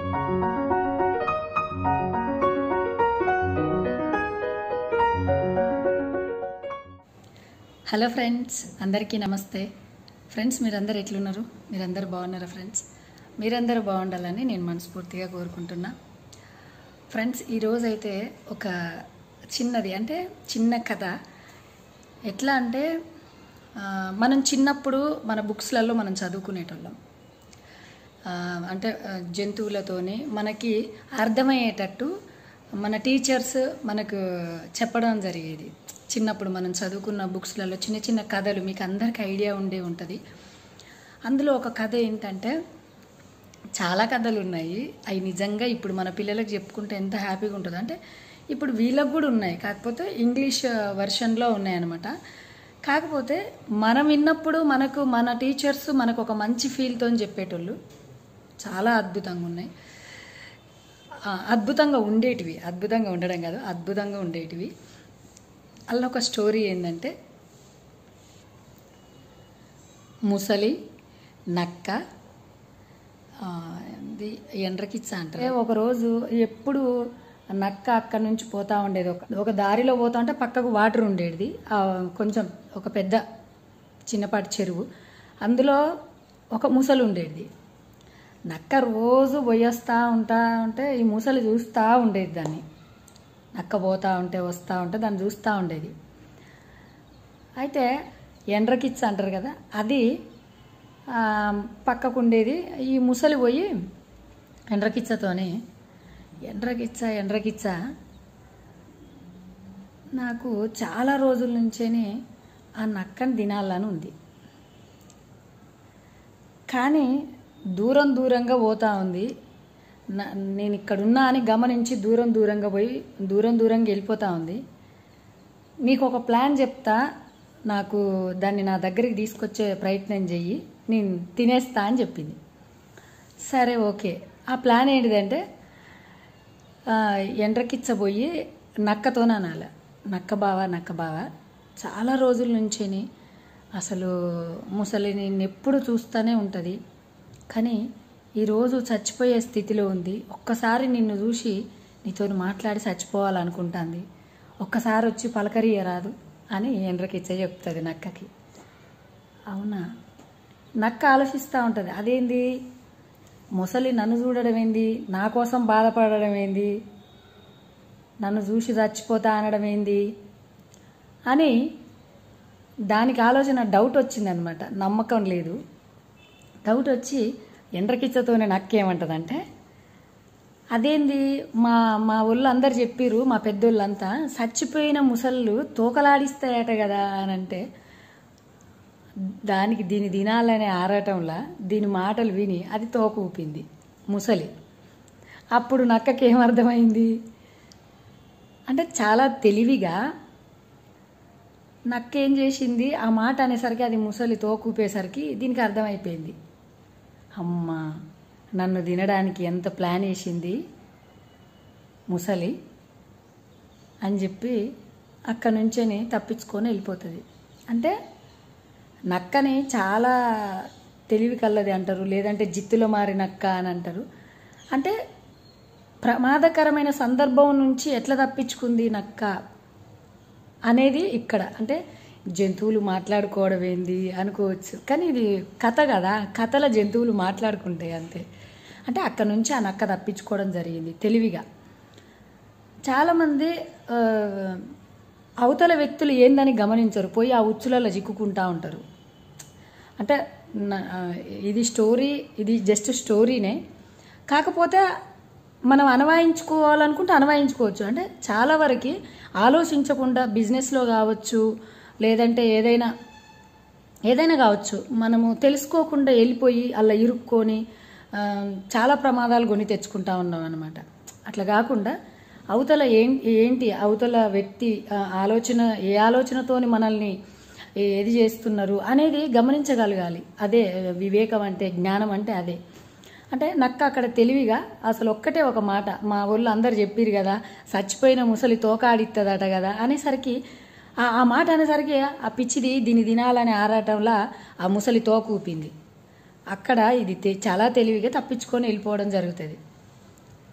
hello friends అందరికీ నమస్తే friends మీరందరూ ఎట్లున్నారు మీరందరూ బాగున్నారా ఫ్రెండ్స్ మీరందరూ బాగుండాలని నేను మనస్ఫూర్తిగా కోరుకుంటున్నా ఫ్రెండ్స్ ఈరోజు అయితే ఒక చిన్నది అంటే చిన్న కథ ఎట్లా అంటే ఆ, మనం చిన్నప్పుడు మన బుక్స్లలో మనం చదువుకునేటోళ్ళం ఆ, అంటే ఆ, జంతువులతోని మనకి అర్థమయ్యేటట్టు మన టీచర్స్ మనకు చెప్పడం జరిగేది చిన్నప్పుడు మనం చదువుకున్న బుక్స్లలో చిన్న చిన్న కథలు మీకు అందరికి ఐడియా ఉండే ఉంటుంది అందులో ఒక కథ ఏంటంటే చాలా కథలు ఉన్నాయి అవి నిజంగా ఇప్పుడు మన పిల్లలకు చెప్పుకుంటే ఎంత హ్యాపీగా ఉంటుందో అంటే ఇప్పుడు వీళ్ళకు కూడా ఉన్నాయి కాకపోతే ఇంగ్లీష్ వర్షన్లో ఉన్నాయన్నమాట కాకపోతే మనం విన్నప్పుడు మనకు మన టీచర్స్ మనకు ఒక మంచి ఫీల్తో చెప్పేటోళ్ళు చాలా అద్భుతంగా ఉన్నాయి ఆ, అద్భుతంగా ఉండేటివి అద్భుతంగా ఉండడం కాదు అద్భుతంగా ఉండేటివి అందులో ఒక స్టోరీ ఏంటంటే ముసలి నక్క ఆ, ఇది ఎండ్రకిచ్చ అంటారు ఒకరోజు ఎప్పుడు నక్క అక్కడి నుంచి పోతా ఉండేది ఒక ఒక దారిలో పోతా ఉంటే పక్కకు వాటర్ ఉండేది ఆ, కొంచెం ఒక పెద్ద చిన్నపాటి చెరువు అందులో ఒక ముసలి ఉండేది నక్క రోజు పోయేస్తా ఉంటా ఉంటే ఈ ముసలి చూస్తూ ఉండేది దాన్ని నక్క పోతా ఉంటే వస్తూ ఉంటే దాన్ని చూస్తూ ఉండేది అయితే ఎండ్రకిచ్చ అంటారు కదా అది ఆ, పక్కకు ఉండేది ఈ ముసలి పోయి ఎండ్రకిచ్చతోని ఎండ్రకిచ్చ ఎండ్రకిచ్చ నాకు చాలా రోజుల నుంచేనే ఆ నక్కని తినాలని ఉంది కానీ దూరం దూరంగా పోతా ఉంది నా- నేను ఇక్కడున్నా అని గమనించి దూరం దూరంగా పోయి దూరం దూరంగా వెళ్ళిపోతా ఉంది నీకు ఒక ప్లాన్ చెప్తా నాకు దాన్ని నా దగ్గరికి తీసుకొచ్చే ప్రయత్నం చెయ్యి నేను తినేస్తా అని చెప్పింది సరే ఓకే ఆ ప్లాన్ ఏంటిదంటే ఆ, ఎండ్రకిచ్చబోయి నక్కతోనే అనాల నక్క బావ నక్క బావ చాలా రోజుల నుంచేని అసలు ముసలి నేను ఎప్పుడు చూస్తూనే ఉంటుంది కానీ ఈరోజు చచ్చిపోయే స్థితిలో ఉంది ఒక్కసారి నిన్ను చూసి నీతో మాట్లాడి చచ్చిపోవాలనుకుంటుంది ఒక్కసారి వచ్చి పలకరియరాదు అని ఎండ్రకిచ్చ చెప్తుంది నక్కకి అవునా నక్క ఆలోచిస్తూ ఉంటుంది అదేంది ముసలి నన్ను చూడడం ఏంది నా కోసం బాధపడడం ఏంది నన్ను చూసి చచ్చిపోతా అనడం ఏంది అని దానికి ఆలోచన డౌట్ వచ్చిందనమాట నమ్మకం లేదు డౌట్ వచ్చి ఎండ్రకిచ్చతోనే నక్కేమంటదంటే అదేంది మా మా ఊళ్ళో అందరు చెప్పిర్రు మా పెద్దోళ్ళంతా చచ్చిపోయిన ముసళ్ళు తోకలాడిస్తాయట కదా అని అంటే దానికి దీని తినాలనే ఆరాటంలా దీని మాటలు విని అది తోక ఊపింది ముసలి అప్పుడు నక్కకి ఏమర్థమైంది అంటే చాలా తెలివిగా నక్క ఏం చేసింది ఆ మాట అనేసరికి అది ముసలి తోకూపేసరికి దీనికి అర్థమైపోయింది అమ్మా నన్ను తినడానికి ఎంత ప్లాన్ వేసింది ముసలి అని చెప్పి అక్కడి నుంచేని తప్పించుకొని వెళ్ళిపోతుంది అంటే నక్కని చాలా తెలివి కల్లది అంటారు లేదంటే జిత్తులో మారి నక్క అని అంటారు అంటే ప్రమాదకరమైన సందర్భం నుంచి ఎట్లా తప్పించుకుంది నక్క అనేది ఇక్కడ అంటే జంతువులు మాట్లాడుకోవడం ఏంది అనుకోవచ్చు కానీ ఇది కథ కదా కథల జంతువులు మాట్లాడుకుంటాయి అంతే అంటే అక్కడ నుంచి ఆ నక్క తప్పించుకోవడం జరిగింది తెలివిగా చాలామంది ఆ, అవతల వ్యక్తులు ఏందని గమనించరు పోయి ఆ ఉచ్చులలో చిక్కుకుంటా ఉంటారు అంటే నా- ఆ, ఇది స్టోరీ ఇది జస్ట్ స్టోరీనే కాకపోతే మనం అన్వయించుకోవాలనుకుంటే అన్వయించుకోవచ్చు అంటే చాలా వరకు ఆలోచించకుండా బిజినెస్లో కావచ్చు లేదంటే ఏదైనా ఏదైనా కావచ్చు మనము తెలుసుకోకుండా వెళ్ళిపోయి అలా ఇరుక్కొని ఆ, చాలా ప్రమాదాలు కొని తెచ్చుకుంటా ఉన్నాం అనమాట అట్లా కాకుండా అవతల ఏం ఏంటి అవతల వ్యక్తి ఆ, ఆలోచన ఏ ఆలోచనతోని మనల్ని ఏది చేస్తున్నారు అనేది గమనించగలగాలి అదే వివేకం అంటే జ్ఞానం అంటే అదే అంటే నక్క అక్కడ తెలివిగా అసలు ఒక్కటే ఒక మాట మా ఊళ్ళో అందరు చెప్పిరు కదా చచ్చిపోయిన ముసలి తోకాడిత్తదట కదా అనేసరికి ఆ ఆ మాట అనేసరికి ఆ పిచ్చిది దీన్ని తినాలనే ఆరాటంలా ఆ ముసలి తోక ఊపింది అక్కడ ఇది తె- చాలా తెలివిగా తప్పించుకొని వెళ్ళిపోవడం జరుగుతుంది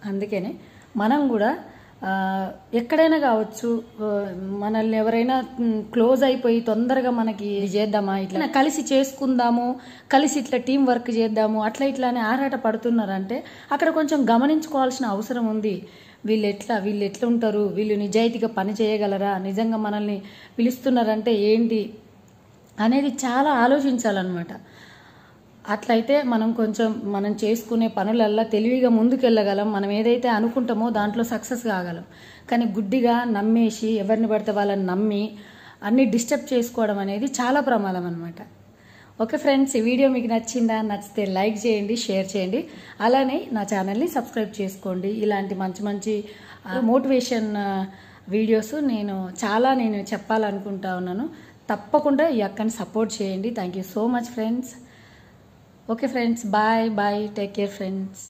అందుకనే మనం కూడా ఆ, ఎక్కడైనా కావచ్చు ఆ, మనల్ని ఎవరైనా క్లోజ్ అయిపోయి తొందరగా మనకి ఇది చేద్దామా ఇట్లా కలిసి చేసుకుందాము కలిసి ఇట్లా టీం వర్క్ చేద్దాము అట్లా ఇట్లా అని ఆరాట పడుతున్నారంటే అక్కడ కొంచెం గమనించుకోవాల్సిన అవసరం ఉంది వీళ్ళు ఎట్లా వీళ్ళు ఎట్లా ఉంటారు వీళ్ళు నిజాయితీగా పని చేయగలరా నిజంగా మనల్ని పిలుస్తున్నారంటే ఏంటి అనేది చాలా ఆలోచించాలన్నమాట అట్లయితే మనం కొంచెం మనం చేసుకునే పనులల్లా తెలివిగా ముందుకెళ్ళగలం మనం ఏదైతే అనుకుంటామో దాంట్లో సక్సెస్ కాగలం కానీ గుడ్డిగా నమ్మేసి ఎవరిని పడితే వాళ్ళని నమ్మి అన్ని డిస్టర్బ్ చేసుకోవడం అనేది చాలా ప్రమాదం అనమాట ఓకే ఫ్రెండ్స్ ఈ వీడియో మీకు నచ్చిందా నచ్చితే లైక్ చేయండి షేర్ చేయండి అలానే నా ఛానల్ని సబ్స్క్రైబ్ చేసుకోండి ఇలాంటి మంచి మంచి మోటివేషన్ వీడియోస్ నేను చాలా నేను చెప్పాలనుకుంటా ఉన్నాను తప్పకుండా ఈ అక్కని సపోర్ట్ చేయండి thank you so much friends okay friends bye bye take care friends